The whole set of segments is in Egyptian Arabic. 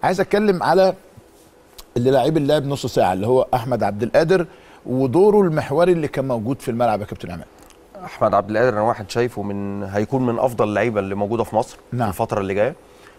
عايز اتكلم على اللي لعيب اللعب نص ساعه اللي هو احمد عبد القادر ودوره المحوري اللي كان موجود في الملعب يا كابتن عماد احمد عبد القادر انا واحد شايفه من هيكون من افضل اللعيبه اللي موجوده في مصر نعم. الفتره اللي جايه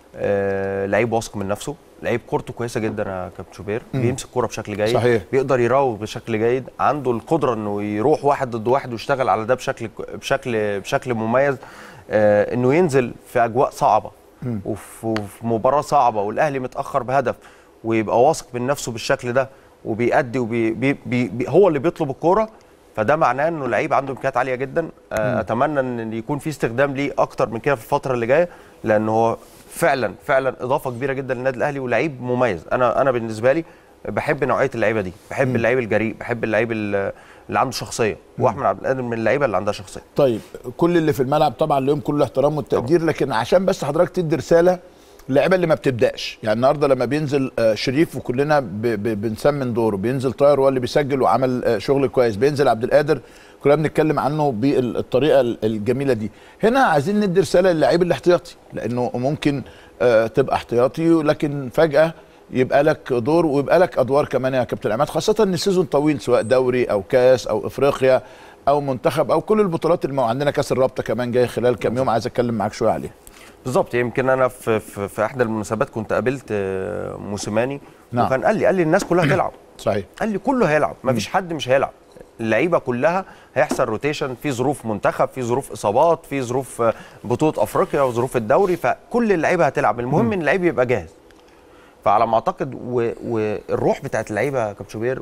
آه لعيب واثق من نفسه لعيب كورته كويسه جدا يا كابتن شوبير بيمسك كوره بشكل جيد صحيح. بيقدر يراوغ بشكل جيد عنده القدره انه يروح واحد ضد واحد ويشتغل على ده بشكل بشكل بشكل مميز آه انه ينزل في اجواء صعبه وفي وفي مباراه صعبه والاهلي متاخر بهدف ويبقى واثق من نفسه بالشكل ده وبيأدي وبي بي بي بي هو اللي بيطلب الكوره فده معناه انه لعيب عنده امكانيات عاليه جدا آه، اتمنى ان يكون في استخدام ليه اكتر من كده في الفتره اللي جايه لان هو فعلا فعلا اضافه كبيره جدا للنادي الاهلي ولعيب مميز انا انا بالنسبه لي بحب نوعيه اللعيبه دي بحب اللعيب الجريء بحب اللعيب اللي اللي عنده شخصيه واحمد عبد القادر من اللعيبه اللي عندها شخصيه طيب كل اللي في الملعب طبعا لهم كل الاحترام والتقدير لكن عشان بس حضرتك تدي رساله اللعيبه اللي ما بتبداش يعني النهارده لما بينزل آه، شريف وكلنا ب- ب- بنسمن دوره بينزل طاهر هو اللي بيسجل وعمل آه، شغل كويس بينزل عبد القادر كلنا بنتكلم عنه بالطريقه ال- الجميله دي هنا عايزين ندي رساله للعيب الاحتياطي لانه ممكن آه، تبقى احتياطي لكن فجاه يبقى لك دور ويبقى لك ادوار كمان يا كابتن عماد خاصه ان السيزون طويل سواء دوري او كاس او افريقيا او منتخب او كل البطولات اللي مو- عندنا كاس الرابطه كمان جاي خلال كام يوم عايز اتكلم معاك شويه عليها بالظبط يمكن انا في, في, في احدى المناسبات كنت قابلت آه، موسيماني نعم. وكان قال لي قال لي الناس كلها هتلعب صحيح قال لي كله هيلعب ما فيش حد مش هيلعب اللعيبه كلها هيحصل روتيشن في ظروف منتخب في ظروف اصابات في ظروف آه، بطوله افريقيا وظروف الدوري فكل اللعيبه هتلعب المهم ان اللعيب يبقى جاهز فعلى ما اعتقد و- والروح بتاعت اللعيبه يا كابتن شوبير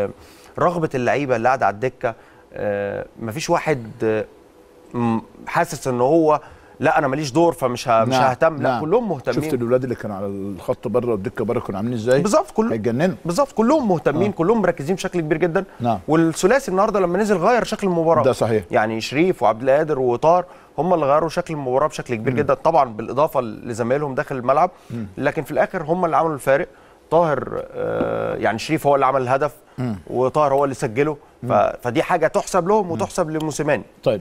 ورغبه اللعيبه اللي قاعده على الدكه آه، مفيش واحد آه، م- حاسس ان هو لا انا ماليش دور فمش ه- مش نعم، ههتم لا نعم. كلهم مهتمين شفت الاولاد اللي كانوا على الخط بره والدكه بره كانوا عاملين ازاي بالظبط كله هيتجننوا بالظبط كلهم مهتمين كلهم مركزين بشكل كبير جدا نعم. والثلاثي النهارده لما نزل غير شكل المباراه ده صحيح. يعني شريف وعبد القادر وطار هم اللي غيروا شكل المباراه بشكل كبير جدا طبعا بالاضافه لزمايلهم داخل الملعب لكن في الاخر هم اللي عملوا الفارق طاهر آه يعني شريف هو اللي عمل الهدف وطاهر هو اللي سجله ف- فدي حاجه تحسب لهم وتحسب لموسيماني طيب